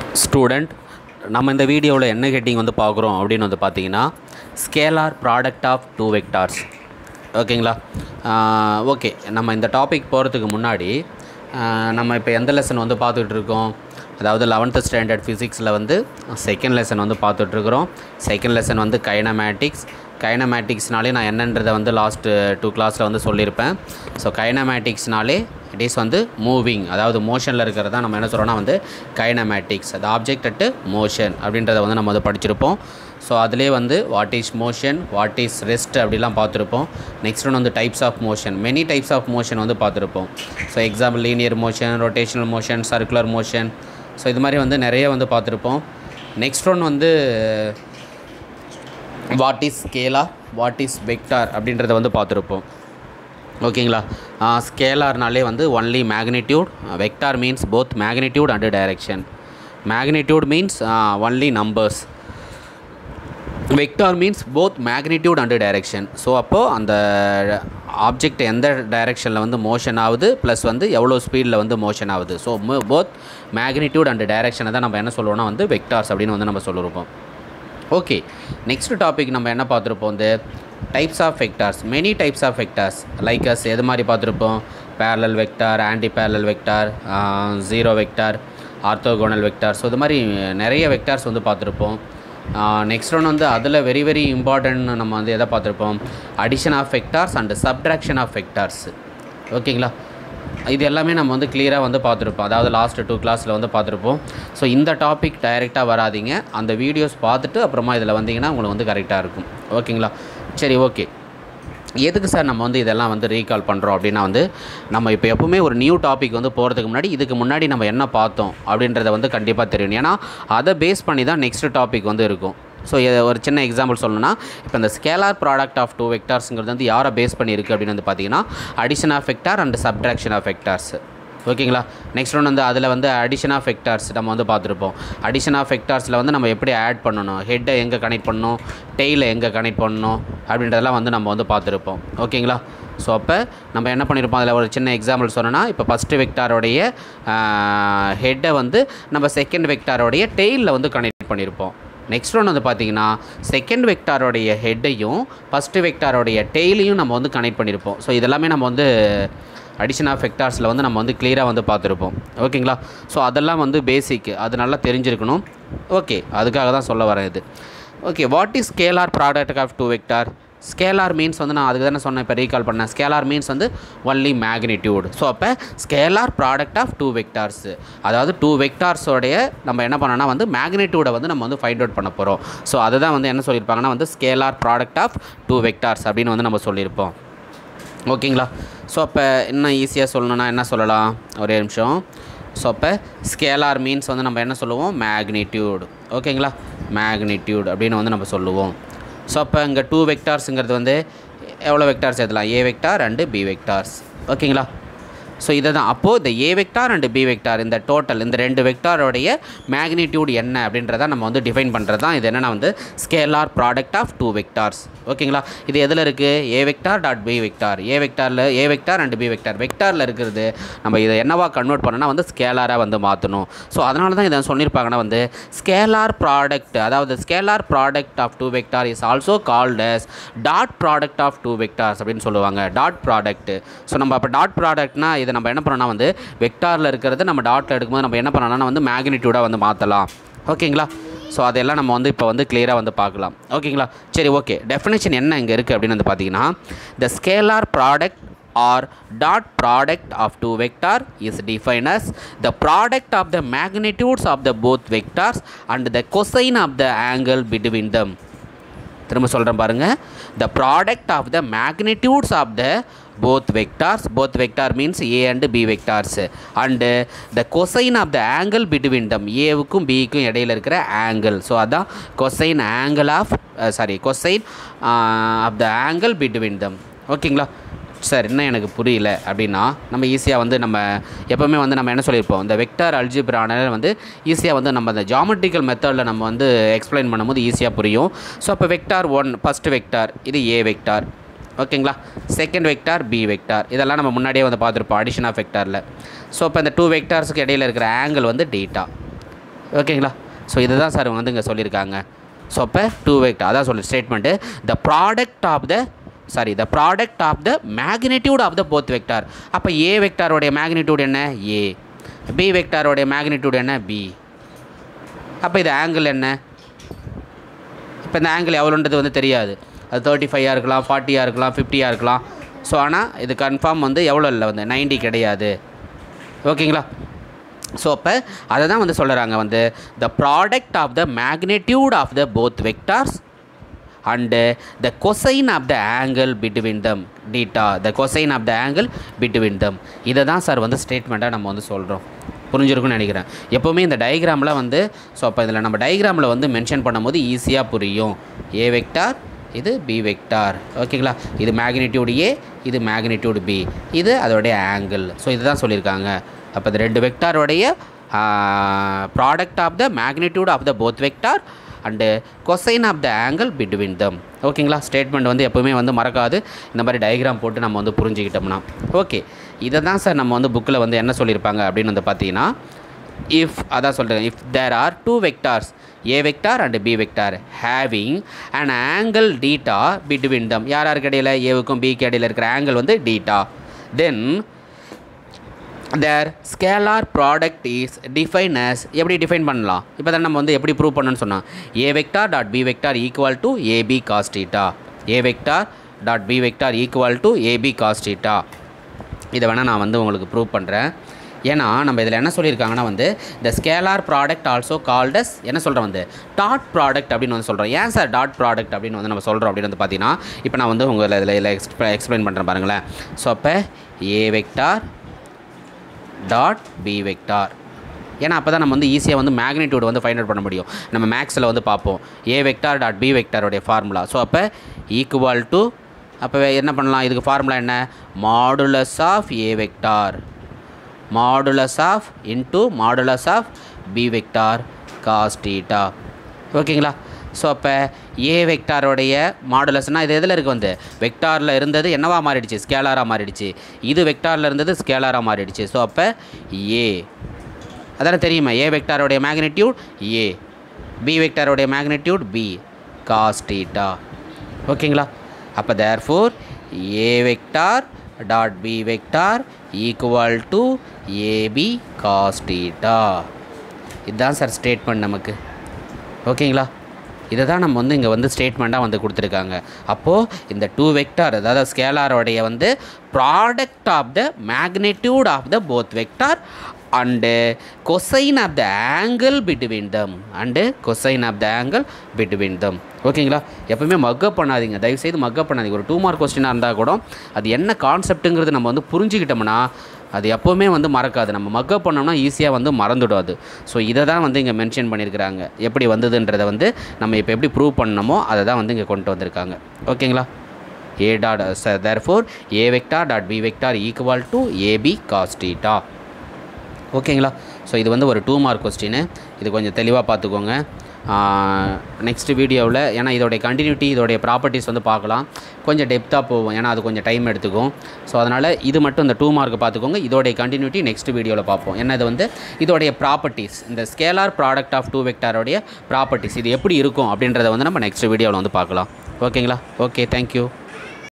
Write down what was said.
student நம்ம இந்த வீடியோவில் என்ன ஹெட்டிங் வந்து பார்க்குறோம் அப்படின்னு வந்து பார்த்தீங்கன்னா scalar product of two vectors ஓகேங்களா ஓகே நம்ம இந்த டாபிக் போகிறதுக்கு முன்னாடி ஆஹ், நம்ம இப்போ எந்த லெசன் வந்து பார்த்துட்டு இருக்கோம் அதாவது லெவன்த்து ஸ்டாண்டர்ட் ஃபிசிக்ஸில் வந்து செகண்ட் லெசன் வந்து பார்த்துட்ருக்குறோம் செகண்ட் லெசன் வந்து கைனமேட்டிக்ஸ் கைனமேட்டிக்ஸ்னாலே நான் என்னன்றதை வந்து லாஸ்ட்டு டூ கிளாஸில் வந்து சொல்லியிருப்பேன் ஸோ கைனமேட்டிக்ஸ்னாலே இட் இஸ் வந்து மூவிங் அதாவது மோஷனில் இருக்கிறது தான் நம்ம என்ன சொல்கிறோம்னா வந்து கைனமேட்டிக்ஸ் அது ஆப்ஜெக்ட் அட்டு மோஷன் அப்படின்றத வந்து நம்ம வந்து படிச்சிருப்போம் ஸோ அதிலே வந்து what is motion what is rest அப்படிலாம் பார்த்துருப்போம் நெக்ஸ்ட் ஒன் வந்து types of motion many types of motion வந்து பார்த்துருப்போம் so example linear motion rotational motion circular motion so இது மாதிரி வந்து நிறைய வந்து பார்த்துருப்போம் நெக்ஸ்ட் ஒன் வந்து what is scalar what is vector அப்படின்றத வந்து பார்த்துருப்போம் ஓகேங்களா ஸ்கேலார்னாலே வந்து only magnitude vector means both magnitude and direction magnitude means only numbers vector means both magnitude and direction so அப்போது அந்த ஆப்ஜெக்ட் எந்த டைரெக்ஷனில் வந்து மோஷன் ஆகுது ப்ளஸ் வந்து எவ்வளோ ஸ்பீடில் வந்து மோஷன் ஆகுது ஸோ போத் மேக்னிடியூட் அண்டு டைரெக்ஷனை தான் நம்ம என்ன சொல்லுவோம்னா வந்து வெக்டார்ஸ் அப்படின்னு வந்து நம்ம சொல்லியிருப்போம் ஓகே நெக்ஸ்ட் டாபிக் நம்ம என்ன பார்த்துருப்போம் வந்து types of vectors many types of vectors like as எது மாதிரி பார்த்துருப்போம் parallel vector anti parallel vector zero vector orthogonal vector so இது மாதிரி நிறைய வெக்டார்ஸ் வந்து பார்த்துருப்போம் நெக்ஸ்ட் ஒன் வந்து அதில் வெரி வெரி இம்பார்ட்டன்ட் நம்ம வந்து எதை பார்த்துருப்போம் addition of vectors and subtraction of vectors ஓகேங்களா இது எல்லாமே நம்ம வந்து கிளியராக வந்து பார்த்துருப்போம் அதாவது லாஸ்ட் டூ கிளாஸில் வந்து பார்த்துருப்போம் ஸோ இந்த டாபிக் டைரெக்டாக வராதீங்க அந்த வீடியோஸ் பார்த்துட்டு அப்புறமா இதில் வந்தீங்கன்னா உங்களுக்கு வந்து கரெக்டாக இருக்கும் ஓகேங்களா சரி ஓகே எதுக்கு சார் நம்ம வந்து இதெல்லாம் வந்து ரீகால் பண்ணுறோம் அப்படின்னா வந்து நம்ம இப்போ எப்பவுமே ஒரு நியூ டாபிக் வந்து போகிறதுக்கு முன்னாடி இதுக்கு முன்னாடி நம்ம என்ன பார்த்தோம் அப்படின்றத வந்து கண்டிப்பாக தெரியும் ஏன்னா அதை பேஸ் பண்ணி தான் நெக்ஸ்ட் டாபிக் வந்து இருக்கும் ஸோ ஒரு சின்ன எக்ஸாம்பிள் சொல்லணும்னா இப்போ இந்த ஸ்கேலார் ப்ராடக்ட் ஆஃப் டூ வெக்டார்ஸுங்கிறது வந்து யாரை பேஸ் பண்ணியிருக்கு அப்படின்னு வந்து பார்த்தீங்கன்னா addition of vector and subtraction of vectors ஓகேங்களா நெக்ஸ்ட் ஒன் வந்து அதில் வந்து அடிஷன் ஆஃப் வெக்டார்ஸ் நம்ம வந்து பார்த்துருப்போம் அடிஷன் ஆஃப் வெக்டார்ஸில் வந்து நம்ம எப்படி ஆட் பண்ணணும் ஹெட்டை எங்கே கனெக்ட் பண்ணணும் டெய்லை எங்கே கனெக்ட் பண்ணணும் அப்படின்றதெல்லாம் வந்து நம்ம வந்து பார்த்துருப்போம் ஓகேங்களா ஸோ அப்போ நம்ம என்ன பண்ணியிருப்போம் அதில் ஒரு சின்ன எக்ஸாம்பிள் சொன்னோன்னா இப்போ ஃபஸ்ட்டு வெக்டாரோடைய ஹெட்டை வந்து நம்ம செகண்ட் வெக்டாரோடைய டெய்லில் வந்து கனெக்ட் பண்ணியிருப்போம் நெக்ஸ்ட் ஒன் வந்து பார்த்தீங்கன்னா செகண்ட் வெக்டாரோடைய ஹெட்டையும் ஃபஸ்ட்டு வெக்டாரோடைய டெய்லையும் நம்ம வந்து கனெக்ட் பண்ணியிருப்போம் ஸோ இதெல்லாமே நம்ம வந்து அடிஷன் ஆஃப் வெக்டார்ஸில் வந்து நம்ம வந்து கிளியராக வந்து பார்த்துருப்போம் ஓகேங்களா ஸோ அதெல்லாம் வந்து பேசிக் அது நல்லா தெரிஞ்சிருக்கணும் ஓகே அதுக்காக தான் சொல்ல வரேன் இது okay what is scalar product of two vector scalar means வந்து நான் அதுக்கு தானே சொன்னேன் இப்போ ரீகால் பண்ணேன் ஸ்கேலார் மீன்ஸ் வந்து ஒன்லி மேக்னிடியூட் ஸோ அப்போ scalar product of two vectors அதாவது டூ வெக்டார்ஸோடைய நம்ம என்ன பண்ணோம்னா வந்து மேக்னிடியூடை வந்து நம்ம வந்து ஃபைண்ட் அவுட் பண்ண போகிறோம் ஸோ அதுதான் வந்து என்ன சொல்லியிருப்பாங்கன்னா வந்து scalar product of two vectors அப்படின்னு வந்து நம்ம சொல்லியிருப்போம் ஓகேங்களா ஸோ அப்போ இன்னும் ஈஸியாக சொல்லணும்னா என்ன சொல்லலாம் ஒரே நிமிஷம் ஸோ அப்போ ஸ்கேலார் மீன்ஸ் வந்து நம்ம என்ன சொல்லுவோம் மேக்னிடியூட் ஓகேங்களா மேக்னிடியூட் அப்படின்னு வந்து நம்ம சொல்லுவோம் ஸோ அப்போ இங்கே டூ வெக்டார்ஸுங்கிறது வந்து எவ்வளோ வெக்டார்ஸ் எழுதலாம் A vector and B vectors ஓகேங்களா ஸோ இதை தான் அப்போது இந்த A vector and B vector இந்த டோட்டல் இந்த ரெண்டு வெக்டாரோடைய மேக்னிடியூட் என்ன அப்படின்றத நம்ம வந்து டிஃபைன் பண்ணுறது தான் இது என்னென்னா வந்து scalar product of two vectors ஓகேங்களா இது எதில் இருக்குது A vector dot B vector A வெக்டாரில் A vector and B vector வெக்டாரில் இருக்கிறது நம்ம இதை என்னவா கன்வெர்ட் பண்ணனா வந்து ஸ்கேலாராக வந்து மாற்றணும் ஸோ அதனால தான் இதை சொல்லியிருப்பாங்கன்னா வந்து ஸ்கேலார் ப்ராடக்ட் அதாவது scalar product of two vector is also called as dot product of two vectors அப்படின்னு சொல்லுவாங்க டாட் ப்ராடக்ட் ஸோ நம்ம அப்போ டாட் ப்ராடக்ட்னா இதை நம்ம என்ன பண்ணோம்னா வந்து வெக்டாரில் இருக்கிறது நம்ம டாட்டில் எடுக்கும்போது நம்ம என்ன பண்ணோம்னா வந்து மேக்னிடியூடாக வந்து மாற்றலாம் ஓகேங்களா ஸோ அதெல்லாம் நம்ம வந்து இப்போ வந்து கிளியராக வந்து பார்க்கலாம் ஓகேங்களா சரி ஓகே டெஃபினேஷன் என்ன இங்கே இருக்குது அப்படின்னு வந்து பார்த்தீங்கன்னா the scalar product or dot product of two vector is defined as the product of the magnitudes of the both vectors and the cosine of the angle between them திரும்ப சொல்கிறேன் பாருங்கள் the product of the magnitudes of the both vectors both vector means A and B vectors and the cosine of the angle between them ஏவுக்கும் பிக்கும் இடையில இருக்கிற angle so அதான் cosine angle of sorry cosine of the angle between them ஓகேங்களா sir என்ன எனக்கு புரியல அப்படின்னா நம்ம ஈஸியாக வந்து நம்ம எப்போவுமே வந்து நம்ம என்ன சொல்லியிருப்போம் இந்த வெக்டார் அல்ஜிப்ரான வந்து ஈஸியாக வந்து நம்ம அந்த ஜாமெட்ரிக்கல் மெத்தடில் நம்ம வந்து எக்ஸ்பிளைன் பண்ணும்போது ஈஸியாக புரியும் ஸோ அப்போ வெக்டார் ஒன் ஃபஸ்ட்டு வெக்டார் இது ஏ வெக்டார் ஓகேங்களா செகண்ட் வெக்டார் பி வெக்டார் இதெல்லாம் நம்ம முன்னாடியே வந்து பார்த்துருப்போம் அடிஷன் ஆஃப் வெக்டாரில் ஸோ இப்போ இந்த டூ வெக்டார்ஸுக்கு இடையில இருக்கிற ஆங்கிள் வந்து டீட்டா ஓகேங்களா ஸோ இதுதான் சார் வந்து இங்கே சொல்லியிருக்காங்க ஸோ அப்போ டூ வெக்டார் அதான் சொல்லு statement the product of the sorry the product of the magnitude of the both vector அப்போ ஏ வெக்டாரோடைய மேக்னிடியூட் என்ன ஏ பி வெக்டாரோடைய மேக்னிடியூட் என்ன பி அப்போ இது ஆங்கிள் என்ன இப்போ இந்த ஆங்கிள் எவ்வளோன்றது வந்து தெரியாது அது தேர்ட்டி ஃபைவாக இருக்கலாம் ஃபார்ட்டியாக இருக்கலாம் ஃபிஃப்டியாக இருக்கலாம் ஸோ ஆனால் இது கன்ஃபார்ம் வந்து எவ்வளோ இல்லை வந்து 90 கிடையாது ஓகேங்களா ஸோ அப்போ அதை தான் வந்து சொல்கிறாங்க வந்து the product of the magnitude of the both vectors and the cosine of the angle between them theta the cosine of the angle between them இதை தான் சார் வந்து ஸ்டேட்மெண்ட்டாக நம்ம வந்து சொல்கிறோம் புரிஞ்சிருக்கும்னு நினைக்கிறேன் எப்போவுமே இந்த டயக்ராமில் வந்து ஸோ அப்போ இதில் நம்ம டயக்ராமில் வந்து மென்ஷன் பண்ணும்போது ஈஸியாக புரியும் ஏ வெக்டார் இது பி வெக்டார் ஓகேங்களா இது மேக்னிடியூட் ஏ இது மேக்னிடியூட் பி இது அதோடைய ஆங்கிள் ஸோ இதுதான் சொல்லியிருக்காங்க அப்போ இந்த ரெண்டு வெக்டாரோடைய product of the magnitude of the both vector and cosine of the angle between them ஓகேங்களா ஸ்டேட்மெண்ட் வந்து எப்போவுமே வந்து மறக்காது இந்த மாதிரி டயக்ராம் போட்டு நம்ம வந்து புரிஞ்சுக்கிட்டோம்னா ஓகே இதை தான் சார் நம்ம வந்து புக்கில் வந்து என்ன சொல்லியிருப்பாங்க அப்படின்னு வந்து பார்த்தீங்கன்னா இஃப் அதான் சொல்கிறேன் if there are two vectors A vector and B vector having and angle theta between them யார் யாருக்கு இடையில ஏவுக்கும் பிக்கு இடையில இருக்கிற ஆங்கிள் வந்து theta then there scalar product is define as எப்படி டிஃபைன் பண்ணலாம் இப்போ தான் நம்ம வந்து எப்படி ப்ரூவ் பண்ணணும்னு சொன்னோம் A vector dot B vector equal to AB cos theta A vector dot B vector equal to AB cos theta இதை வேணால் நான் வந்து உங்களுக்கு ப்ரூவ் பண்ணுறேன் ஏன்னா நம்ம இதில் என்ன சொல்லியிருக்காங்கன்னா வந்து இந்த ஸ்கேலார் ப்ராடக்ட் ஆல்சோ கால்டஸ் என்ன சொல்கிறோம் வந்து டாட் ப்ராடக்ட் அப்படின்னு வந்து சொல்கிறோம் ஏன் சார் டாட் ப்ராடக்ட் அப்படின்னு வந்து நம்ம சொல்கிறோம் அப்படின்னு வந்து பார்த்தீங்கன்னா இப்போ நான் வந்து உங்களை இதில் இதில் எக்ஸ்பிளை எக்ஸ்பிளைன் பண்ணுறேன் பாருங்களேன் ஸோ அப்போ A vector dot B vector ஏன்னா அப்போ தான் நம்ம வந்து ஈஸியாக வந்து மேக்னிடியூட் வந்து ஃபைண்ட் அவுட் பண்ண முடியும் நம்ம மேக்ஸில் வந்து பார்ப்போம் ஏ வெக்டார் டாட் பி வெக்டாரோடைய ஃபார்முலா ஸோ அப்போ ஈக்குவல் டு அப்போ என்ன பண்ணலாம் இதுக்கு ஃபார்முலா என்ன modulus of A vector modulus of into modulus of B vector cos theta ஓகேங்களா ஸோ அப்போ ஏ வெக்டாரோடைய மாடுலஸ்னால் இது எதில் இருக்குது வந்து வெக்டாரில் இருந்தது என்னவா மாறிடுச்சு ஸ்கேலாராக மாறிடுச்சு இது வெக்டாரில் இருந்தது ஸ்கேலாராக மாறிடுச்சு ஸோ அப்போ ஏ அதானே தெரியுமா ஏ வெக்டாரோடைய மேக்னிடியூட் ஏ பி வெக்டாரோடைய மேக்னிடியூட் பி காஸ் டீட்டா ஓகேங்களா அப்போ therefore A vector dot B vector equal to AB cos theta இதுதான் சார் ஸ்டேட்மெண்ட் நமக்கு ஓகேங்களா இதை தான் நம்ம வந்து இங்கே வந்து ஸ்டேட்மெண்ட்டாக வந்து கொடுத்துருக்காங்க அப்போது இந்த டூ வெக்டார் அதாவது ஸ்கேலாரோடைய வந்து product of the magnitude of the both vector and cosine of the angle between them and cosine of the angle between them ஓகேங்களா எப்பவுமே மக்கப் பண்ணாதீங்க தயவுசெய்து மக்கப் பண்ணாதீங்க ஒரு டூ மார்க் கொஸ்டினாக இருந்தால் கூட அது என்ன கான்செப்ட்டுங்கிறது நம்ம வந்து புரிஞ்சுக்கிட்டோம்னா அது எப்போவுமே வந்து மறக்காது நம்ம மக்கப் பண்ணோம்னா ஈஸியாக வந்து மறந்துடும் அது ஸோ இதை தான் வந்து இங்கே மென்ஷன் பண்ணியிருக்கிறாங்க எப்படி வந்ததுன்றதை வந்து நம்ம இப்போ எப்படி ப்ரூவ் பண்ணணுமோ அதை தான் வந்து இங்கே கொண்டு வந்திருக்காங்க ஓகேங்களா A dot therefore A vector dot B vector equal to AB cos theta ஓகேங்களா ஸோ இது வந்து ஒரு டூ மார்க் கொஸ்டின் இது கொஞ்சம் தெளிவாக பார்த்துக்கோங்க நெக்ஸ்ட் வீடியோவில் ஏன்னா இதோடைய கண்டினியூட்டி இதோடைய ப்ராப்பர்ட்டிஸ் வந்து பார்க்கலாம் கொஞ்சம் டெப்த்தாக போகும் ஏன்னா அது கொஞ்சம் டைம் எடுத்துக்கும் ஸோ அதனால் இது மட்டும் இந்த டூ மார்க் பார்த்துக்கோங்க இதோடைய கண்டினியூட்டி நெக்ஸ்ட் வீடியோவில் பார்ப்போம் ஏன்னா இது வந்து இதோடைய ப்ராப்பர்ட்டிஸ் இந்த ஸ்கேலார் ப்ராடக்ட் ஆஃப் டூ வெக்டாரோடைய ப்ராப்பர்ட்டிஸ் இது எப்படி இருக்கும் அப்படின்றத வந்து நம்ம நெக்ஸ்ட் வீடியோவில் வந்து பார்க்கலாம் ஓகேங்களா ஓகே தேங்க்யூ